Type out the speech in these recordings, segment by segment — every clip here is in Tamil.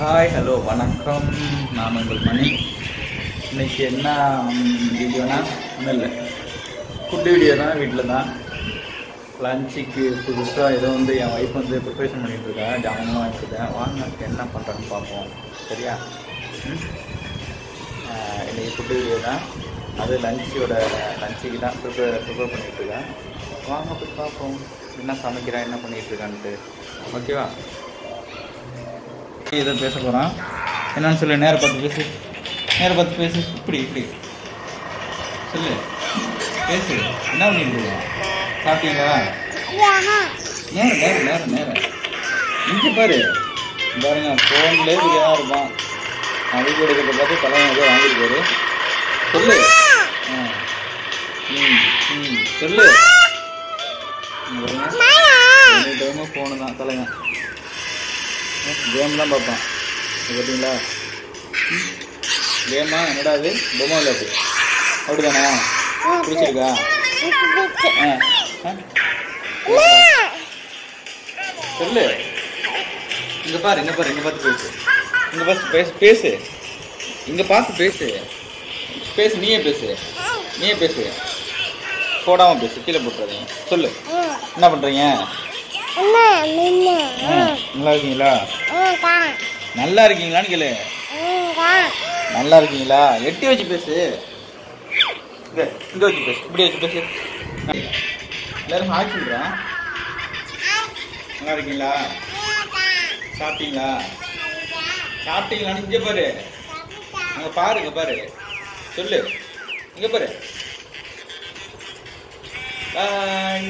ஹாய் ஹலோ வணக்கம் நான் உங்கள் மணி இன்னைக்கு என்ன வீடியோனா ஒன்றும் இல்லை ஃபுட் வீடியோ தான் வீட்டில் தான் லஞ்சுக்கு புதுசாக ஏதோ வந்து என் ஒய்ஃப் வந்து ப்ரிப்பரேஷன் பண்ணிட்டு இருக்கா ஜாமான்லாம் வாங்கிட்டுருக்கேன் வாங்க என்ன பண்ணுறான்னு பார்ப்போம் சரியா ம்? ஆஹ் இன்னைக்கு ஃபுட் வீடியோ தான் அது லஞ்சோட லஞ்சுக்கு தான் ப்ரிப்பேர் ப்ரிப்பேர் பண்ணிட்டு இருக்கேன் வாங்க போய் பார்ப்போம் என்ன சமைக்கிறேன் என்ன பண்ணிட்டு இருக்கான்ட்டு ஓகேவா இதை பேச போகிறான் என்னன்னு சொல்லு நேர பார்த்து பேசு நேர பார்த்து பேசு இப்படி இப்படி சொல்லு பேசு என்ன பண்ணிட்டு இருக்க சாப்பிட்டீங்களா நேரம் நேரம் நேரம் நேரம் இங்கே பாரு இங்க பாருங்க ஃபோன்லேயே இப்படியா இருப்பான் நான் வீடியோ எடுக்கிறத பார்த்து தலைவன் ஏதோ வாங்கியிருக்காரு சொல்லு ஆ. ம் ம் சொல்லு இங்க பாருங்க எனி டைமும் ஃபோனு தான் தலைவன் கேம் தான் பார்ப்பான் இது பார்த்தீங்களா கேமா என்னடா அது பொம்மை விளையாட்டு அப்படிதானே பிடிச்சிருக்கா ஆ ஆ? சொல்லு இங்க பாரு இங்க பாரு இங்க பார்த்து பேசு இங்க பார்த்து பேசு பேசு இங்க பார்த்து பேசு பேசு நீயே பேசு நீயே பேசு போடாம பேசு கீழே போட்டுறாதீங்க சொல்லு என்ன பண்றீங்க ஆ, நல்லா இருக்கீங்களா நல்லா இருக்கீங்களான்னு கேளு நல்லா இருக்கீங்களா எட்டி வச்சு பேசு இங்க இங்க வச்சு பேசு இப்படி வச்சு பேசு எல்லாரும் ஹாய் சொல்றேன் நல்லா இருக்கீங்களா சாப்பிட்டீங்களா சாப்பிட்டீங்களான்னு இங்க பாரு அங்க பாரு இங்க பாரு சொல்லு இங்க பாரு பாய்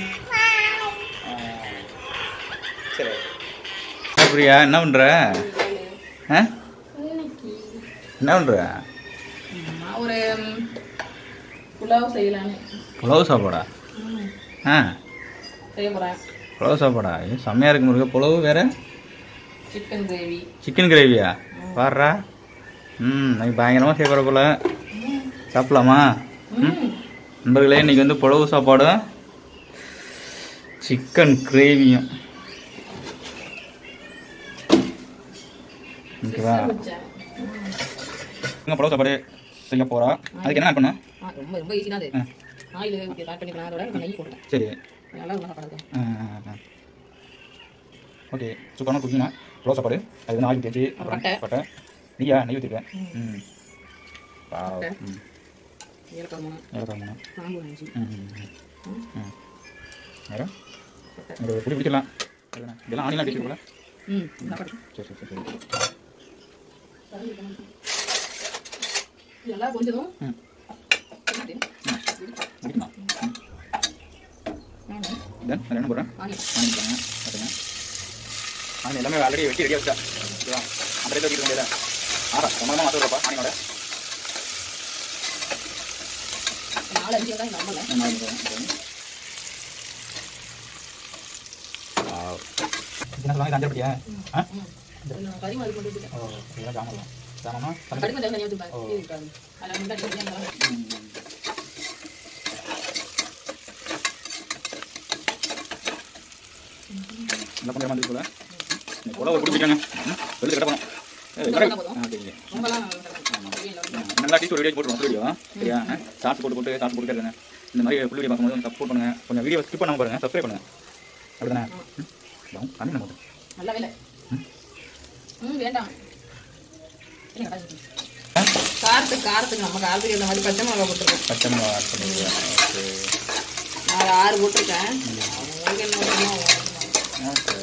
சரி பிரியா என்ன பண்ற ஆ? என்ன பண்ற நான் ஒரு ம், புலாவ் செய்யலான்னு புலவு சாப்பாடா ம், ஆ செய்ய போகிறேன் புலவு சாப்பாடா ஏ செம்மையா இருக்கு முருக புலவு வேற சிக்கன் கிரேவி சிக்கன் கிரேவியா பாடுறா ம் இன்னைக்கு பயங்கரமாக செய்ய போகிற போல சாப்பிடலாமா ம் நண்பர்களே இன்னைக்கு வந்து புலவு சாப்பாடும் சிக்கன் கிரேவியும் ஓகேவா இங்கே புலவு சாப்பாடு செய்ய போகிறா அதுக்கு என்ன பண்ணணும் ஆ ரொம்ப ரொம்ப ஈஸி தான் அது ஆ. ஆயில் ஊற்றி ஸ்டார்ட் பண்ணிக்கலாம் அதோட கொஞ்சம் நெய் போட்டேன் சரி நல்லா நல்லா சாப்பாடு ஆ, ஆ, ஆ. ஓகே சூப்பரான குக்கிங்னா புலவு சாப்பாடு அது வந்து ஆயில் தேய்ச்சி அப்புறம் பட்டை. பட்டை நெய்யா நெய் ஊற்றிருக்கேன் ம் வாவ். பட்டை. ம் ஏலக்காய் மூணு ஏலக்காய் மூணு கிராம்பு அஞ்சு ம் ம், ம். ம் வேறு ஒரு பிடி பிடிக்கலாம் அதுதானே. இதெல்லாம் ஆனிலாம் அடிச்சிருக்கோம்ல ம் சாப்பாடு சரி சரி சரி சரி இது நல்லா கொஞ்சதும் ம் பிடிக்கலாம் தென் வேறு என்ன போடுறேன் ஆனியன் ஆனியன் போடுறேன் பார்த்துங்க ஆனியன் எல்லாமே ஆல்ரெடி வெட்டி ரெடியாக வச்சா ஓகேவா அந்த ரேட்டில் வச்சுக்க முடியல ஆறா சம்பளமாக மாற்ற வரப்பா ஆனியனோட நாலு அஞ்சு வெங்காயம் நம்மள நான் நாலு போடுறேன். ஓகே. வாவ். என்ன சொல்லுவாங்க இது அஞ்சரை பட்டியா ஆ கறி மாதிரி கொண்டு வந்துட்டேன் ஓ இதெல்லாம் ஜாமான் ஜாமானா கறி கொஞ்சம் தனியாக வச்சுப்பேன் இது இருக்காது அதில் முன்னாடி வெங்காயம் என்ன பண்ணுற மாதிரி போல நீ கூட ஒரு பிடிச்சிட்டாங்க வெளியே கட்ட போனோம் ரொம்பலாம் நல்லா டீஸ் ஒரு வீடியோ போட்டுருவோம் வீடியோ சரியா சார்ஜ் போட்டு போட்டு சார்ஜ் போட்டு இருக்கேன் இந்த மாதிரி ஃபுல் வீடியோ பார்க்கும்போது சப்போர்ட் பண்ணுங்க கொஞ்சம் வீடியோ ஸ்கிப் பண்ணாம பாருங்க சப்ஸ்கிரைப் பண்ணுங்க அப்படிதானே ம் கம்மி நம்ம நல்லா வேலை ம் வேண்டாம் இல்ல, கடாய். காரத்துக்கு காரத்துக்கு நம்ம காரத்துக்கு இந்த மாதிரி பச்சை மிளகா போட்டிருக்கோம் பச்சை மிளகா ஆட் பண்ணிடுவேன் ஓகே நான் ஆறு போட்டிருக்கேன் உங்களுக்கு என்ன வேணுமோ ஓகே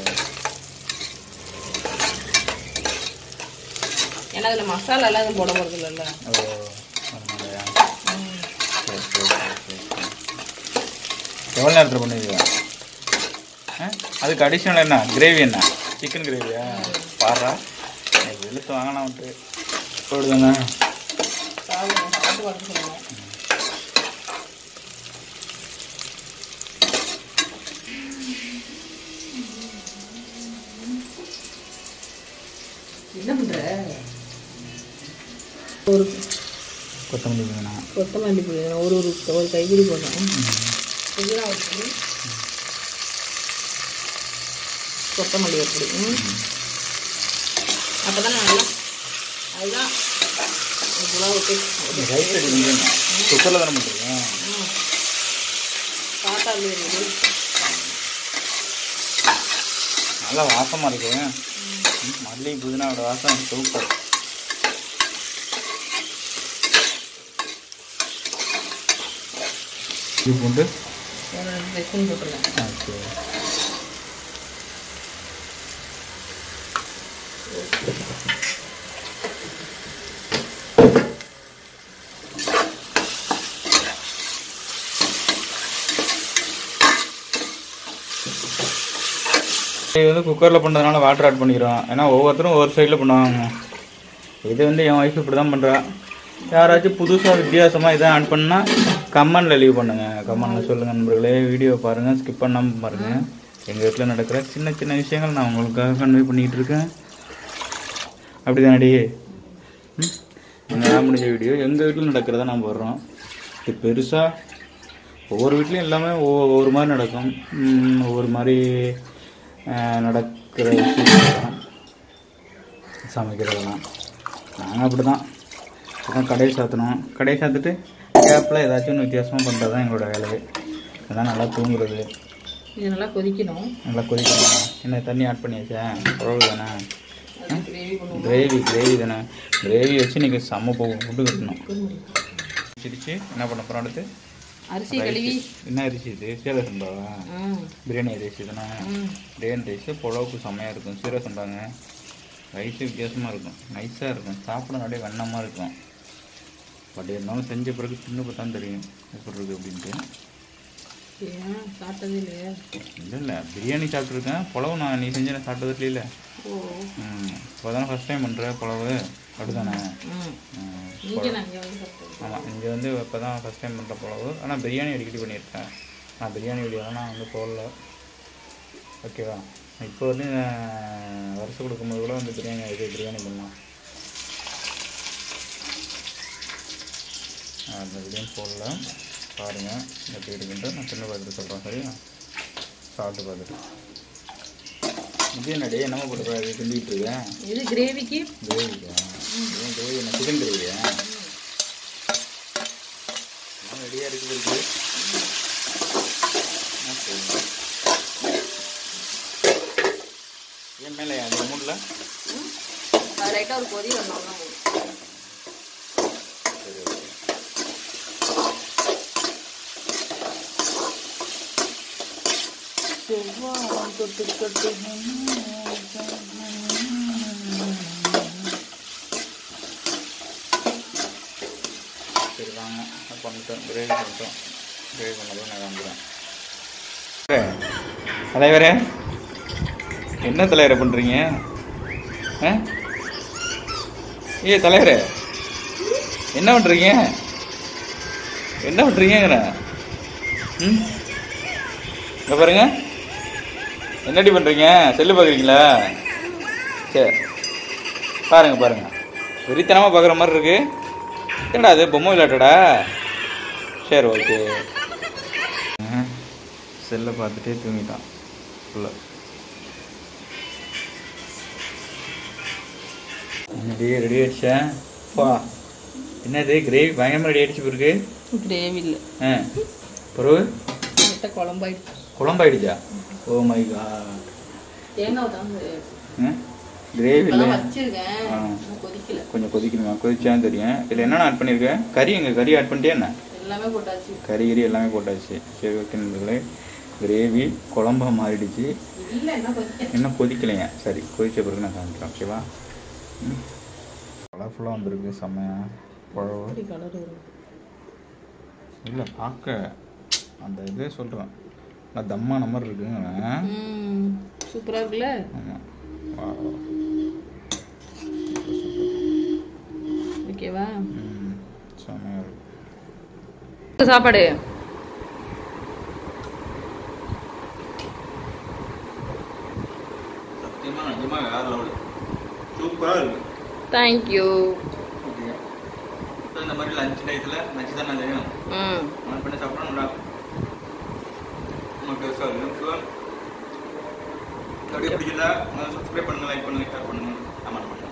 ஏன்னா அதில் மசாலா எல்லாம் எதுவும் போட போகிறது இல்லைல்ல ஓ அதனாலயா ம். சரி சரி சரி சரி எவ்வளோ நேரத்தில் பண்ணுவீங்க ஆ அதுக்கு அடிஷ்னல் என்ன கிரேவி என்ன சிக்கன் கிரேவியா பாடுறா வெளுத்து வாங்கினா விட்டு போடுதானே சாப்பிடுங்க சாப்பிட்டு பார்த்து சொல்லுங்க என்ன பண்ற ஒரு கொத்தமல்லி வேணாம் கொத்தமல்லி பொடி ஒரு ஒரு ஒரு கைப்பிடி போடுறேன் புதினா ஒரு பொடி கொத்தமல்லி ஒரு பொடி ம். அப்போ தான் நல்லா அதுதான் புலாவுக்கு ரைஸ் அடிக்கிறீங்க குக்கரில் தானே பண்ணுறீங்க ம் பார்த்தா இருக்குது நல்லா வாசமாக இருக்கு ம், மல்லி புதினாவோட வாசம் சூப்பர் இது போட்டு ஒரு ரெண்டு ஸ்பூன் போட்டுருங்க ஓகே இது வந்து குக்கரில் பண்ணுறதுனால வாட்டர் ஆட் பண்ணிக்கிறோம் ஏன்னா ஒவ்வொருத்தரும் ஒவ்வொரு சைடில் பண்ணுவாங்க இது வந்து என் ஒய்ஃப் இப்படி தான் பண்ணுறா யாராச்சும் புதுசாக வித்தியாசமாக இதை ஆட் பண்ணால் கமெண்டில் லீவ் பண்ணுங்கள் கமெண்டில் சொல்லுங்கள் நண்பர்களே வீடியோ பாருங்கள் ஸ்கிப் பண்ணாமல் பாருங்கள் எங்கள் வீட்டில் நடக்கிற சின்ன சின்ன விஷயங்கள் நான் உங்களுக்காக கன்வே பண்ணிகிட்டு இருக்கேன் அப்படி தானடி நான் முடிஞ்ச வீடியோ எங்கள் வீட்டில் நடக்கிறத நான் போடுறோம் இது பெருசாக ஒவ்வொரு வீட்லேயும் எல்லாமே ஒவ்வொரு ஒவ்வொரு மாதிரி நடக்கும் ம், ஒவ்வொரு மாதிரி அஹ், நடக்கிற விஷயம் சமைக்கிறதெல்லாம் நாங்கள் அப்படி தான் அதான் கடையை சாத்தணும் கடையை சாத்திட்டு கேப்பில் ஏதாச்சும் ஒன்று வித்தியாசமாக பண்ணுறது தான் எங்களோட வேலையே அதான் நல்லா தூங்குறது இது நல்லா கொதிக்கணும் நல்லா கொதிக்கணும் என்ன தண்ணி ஆட் பண்ணியாச்சா குழவு தானே அது கிரேவி பண்ணுவோம் கிரேவி கிரேவி தானே கிரேவி வச்சு நீங்கள் செம்ம போகும் ஃபுட்டு கட்டணும் சிரிச்சு என்ன பண்ண போகிறோம் அடுத்து அரிசி கழுவி என்ன அரிசி இது சீரக சம்பாவா ஆ பிரியாணி ரைஸ் தானே ம் பிரியாணி ரைஸு புலவுக்கு செம்மையாக இருக்கும் சீரக சம்பாங்க ரைஸு வித்தியாசமாக இருக்கும் நைஸாக இருக்கும் சாப்பிட அப்படியே வண்ணமாக இருக்கும் பட் இருந்தாலும் செஞ்ச பிறகு தின்னு பார்த்தா தான் தெரியும் எப்படி இருக்குது அப்படின்ட்டு ஏன் சாப்பிட்டதே இல்லையா இல்லை இல்லை பிரியாணி சாப்பிட்ருக்கேன் புலவு நான் நீ செஞ்ச நான் சாப்பிட்டது இல்லை ஓ ம் இப்போ தானே ஃபஸ்ட் டைம் பண்ணுற புலவு அப்படிதானே ம் ம் இங்கே நான் இங்கே வந்து சாப்பிட்டேன் ஆமாம் இங்கே வந்து இப்போ தான் ஃபஸ்ட் டைம் பண்ணுற புலவு ஆனால் பிரியாணி அடிக்கடி பண்ணியிருக்கேன் நான் பிரியாணி வீடியோலாம் நான் வந்து போடல ஓகேவா இப்போ வந்து நான் வருஷம் கொடுக்கும்போது கூட வந்து பிரியாணி இது பிரியாணி பண்ணலாம் நான் அந்த பிரியாணி போடல பாருங்கள் எப்படி இருக்குன்ட்டு நான் தின்னு பார்த்துட்டு சொல்கிறேன் சரியா சாப்பிட்டு பார்த்துட்டு இது என்னடி என்னமோ போட்டு இது கிண்டிகிட்டு இருக்கேன் இது கிரேவிக்கு கிரேவிக்கா ஏன் கிரேவி என்ன சிக்கன் கிரேவியா ரெடியாக இருக்குது இருக்கு ஓகே. ஏன் மேலே அந்த மூடில் அது லைட்டாக ஒரு கொதி வரணும் தான் சரி ஓகே சரி வாங்க நான் பண்ணிட்டோம் கிரேவி பண்ணிட்டோம் கிரேவி பண்ணதும் நான் வந்துடுறேன் தலைவரே என்ன தலைவரை பண்ணுறீங்க ஆ ஏ தலைவரே என்ன பண்ணுறீங்க என்ன பண்ணுறீங்கிறேன் ம் இங்க பாருங்க என்னடி பண்ணுறீங்க செல்லு பார்க்குறீங்களா சரி பாருங்க பாருங்க வெறித்தனமாக பார்க்குற மாதிரி இருக்கு என்னடா அது பொம்மை விளையாட்டடா சரி ஓகே செல்லை பார்த்துட்டே தூங்கிட்டான் ஃபுல்லாக என்னடி ரெடி ஆயிடுச்சா பா என்னது கிரேவி பயங்கரமாக ரெடி ஆயிடுச்சு பிறகு கிரேவி இல்லை ஆ பிறகு லைட்டாக குழம்பாயிடுச்சு குழம்பாயிடுச்சா ஓ மை கா தேங்காய் தான் கிரேவி இல்லை இப்போதான் வச்சிருக்கேன் ஆ. இன்னும் கொதிக்கல கொஞ்சம் கொதிக்கணுமா கொதிச்சான்னு தெரியும் இதில் என்னென்ன ஆட் பண்ணியிருக்கேன் கறி எங்க கறி ஆட் பண்ணிட்டே என்ன எல்லாமே போட்டாச்சு கறி கறி எல்லாமே போட்டாச்சு சரி ஓகே நண்பர்களே கிரேவி குழம்பா மாறிடுச்சு இல்லை என்ன கொதிக்க இன்னும் கொதிக்கலைங்க சரி கொதிச்ச பிறகு நான் காமிக்கிறேன் ஓகேவா ம் கலர்ஃபுல்லாக வந்திருக்கு செம்மையா குழவு எப்படி கலர் வரும் இல்லை பார்க்க அந்த இதே சொல்கிறேன் நான் தம்மான மாதிரி இருக்குங்க ம் சூப்பராக இருக்குல்ல ஆமாம் ஓகேவா ம் செம்மையாக இருக்கு சாப்பாடு சத்தியமாக நிஜமாக வேறு லெவல் சூப்பராக இருக்கு தேங்க்யூ ஓகே இப்போ இந்த மாதிரி லஞ்ச் டயத்தில் லஞ்ச் தான் நான் தெரியும் ம் ஆன் பண்ணி சாப்பிட்டா நல்லா நமக்கு சார் ஷுவர் அப்படியே பிடிக்கல சப்ஸ்கிரைப் பண்ணுங்க லைக் பண்ணுங்க ஷேர் பண்ணுங்க கமெண்ட் பண்ணுங்க